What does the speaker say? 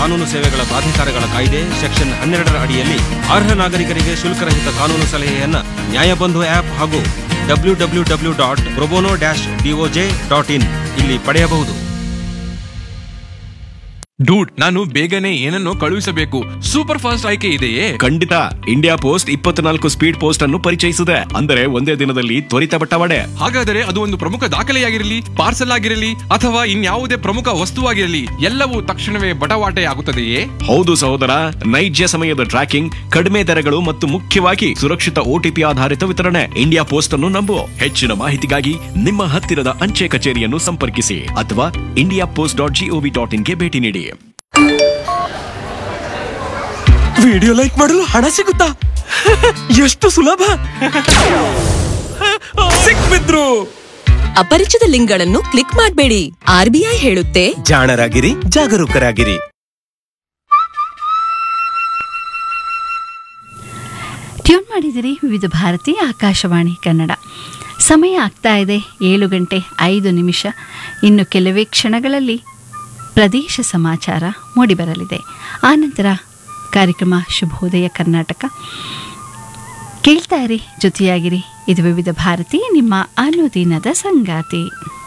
ಕಾನೂನು ಸೇವೆಗಳ ಪ್ರಾಧಿಕಾರಗಳ ಕಾಯ್ದೆ ಸೆಕ್ಷನ್ ಹನ್ನೆರಡರ ಅಡಿಯಲ್ಲಿ ಅರ್ಹ ನಾಗರಿಕರಿಗೆ ಶುಲ್ಕರಹಿತ ಕಾನೂನು ಸಲಹೆಯನ್ನ ನ್ಯಾಯಬಂಧು ಆಪ್ ಹಾಗೂ W W W dot pro bono dash DOJ dot in ಇಲ್ಲಿ ಪಡೆಯಬಹುದು ಡೂಡ್ ನಾನು ಬೇಗನೆ ಏನನ್ನೋ ಕಳುಹಿಸಬೇಕು ಸೂಪರ್ ಫಾಸ್ಟ್ ಆಯ್ಕೆ ಇದೆಯೇ ಖಂಡಿತ ಇಂಡಿಯಾ ಪೋಸ್ಟ್ ಇಪ್ಪತ್ನಾಲ್ಕು ಸ್ಪೀಡ್ ಪೋಸ್ಟ್ ಅನ್ನು ಪರಿಚಯಿಸಿದೆ ಅಂದರೆ ಒಂದೇ ದಿನದಲ್ಲಿ ತ್ವರಿತ ಬಟ್ಟವಾಡೆ ಹಾಗಾದರೆ ಅದು ಒಂದು ಪ್ರಮುಖ ದಾಖಲೆಯಾಗಿರಲಿ ಪಾರ್ಸಲ್ ಆಗಿರಲಿ ಅಥವಾ ಇನ್ಯಾವುದೇ ಪ್ರಮುಖ ವಸ್ತುವಾಗಿರಲಿ ಎಲ್ಲವೂ ತಕ್ಷಣವೇ ಬಟವಾಟೆ ಆಗುತ್ತದೆಯೇ ಹೌದು ಸಹೋದರ ನೈಜ ಸಮಯದ ಟ್ರ್ಯಾಕಿಂಗ್ ಕಡಿಮೆ ದರಗಳು ಮತ್ತು ಮುಖ್ಯವಾಗಿ ಸುರಕ್ಷಿತ ಓಟಿಪಿ ಆಧಾರಿತ ವಿತರಣೆ ಇಂಡಿಯಾ ಪೋಸ್ಟ್ ಅನ್ನು ನಂಬು ಹೆಚ್ಚಿನ ಮಾಹಿತಿಗಾಗಿ ನಿಮ್ಮ ಹತ್ತಿರದ ಅಂಚೆ ಕಚೇರಿಯನ್ನು ಸಂಪರ್ಕಿಸಿ ಅಥವಾ India post dot GOV dot ಇನ್ಗೆ ಭೇಟಿ ನೀಡಿ ವಿಡಿಯೋ ಲೈಕ್ ಮಾಡಲು ಹಣ ಸಿಗುತ್ತಾ ಎಷ್ಟು ಸುಲಭ ಸಿಕ್ಬಿದ್ರು ಅಪರಿಚಿತ ಲಿಂಕ್ಗಳನ್ನು ಕ್ಲಿಕ್ ಮಾಡಬೇಡಿ ಆರ್ಬಿಐ ಹೇಳುತ್ತೆ ಜಾಣರಾಗಿರಿ ಜಾಗರೂಕರಾಗಿರಿ ಟ್ಯೂನ್ ಮಾಡಿದಿರಿ ವಿವಿಧ ಭಾರತಿ ಆಕಾಶವಾಣಿ ಕನ್ನಡ ಸಮಯ ಆಗ್ತಾ ಇದೆ ಏಳು ಗಂಟೆ ಐದು ನಿಮಿಷ ಇನ್ನು ಕೆಲವೇ ಕ್ಷಣಗಳಲ್ಲಿ ಪ್ರದೇಶ ಸಮಾಚಾರ ಮೂಡಿಬರಲಿದೆ ಆನಂತರ ಕಾರ್ಯಕ್ರಮ ಶುಭೋದಯ ಕರ್ನಾಟಕ ಕೇಳ್ತಾ ಇರಿ ಜೊತೆಯಾಗಿರಿ ಇದು ವಿವಿಧ ಭಾರತಿ ನಿಮ್ಮ ಅನುದಿನದ ಸಂಗಾತಿ